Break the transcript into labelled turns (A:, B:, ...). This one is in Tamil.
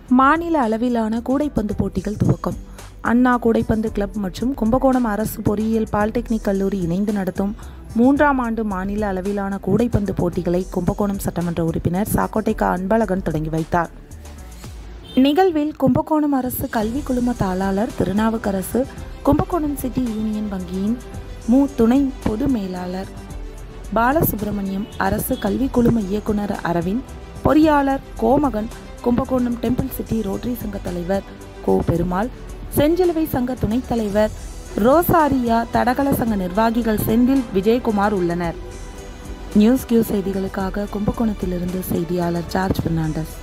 A: மாநில அளவிலான கூடைப்பந்து போட்டிகள் துவக்கம் அண்ணா கூடைப்பந்து கிளப் மற்றும் கும்பகோணம் அரசு பொறியியல் பாலிடெக்னிக் கல்லூரி இணைந்து நடத்தும் மூன்றாம் ஆண்டு மாநில அளவிலான கூடைப்பந்து போட்டிகளை கும்பகோணம் சட்டமன்ற உறுப்பினர் சாக்கோட்டைக்கா அன்பழகன் தொடங்கி வைத்தார் நிகழ்வில் கும்பகோணம் அரசு கல்வி குழும தாளாளர் திருநாவுக்கரசு கும்பகோணம் சிட்டி யூனியன் வங்கியின் மு துணை பொது மேலாளர் பாலசுப்பிரமணியம் அரசு கல்வி குழும இயக்குனர் அரவிந்த் பொறியாளர் Komagan Kumbakonam temple city Rotary சங்க தலைவர் கோ பெருமாள் செஞ்சிலுவை சங்க துணைத் தலைவர் ரோசாரியா தடகள சங்க நிர்வாகிகள் செந்தில் விஜயகுமார் உள்ளனர் நியூஸ் கியூ செய்திகளுக்காக கும்பகோணத்திலிருந்து செய்தியாளர் ஜார்ஜ் பெர்னாண்டஸ்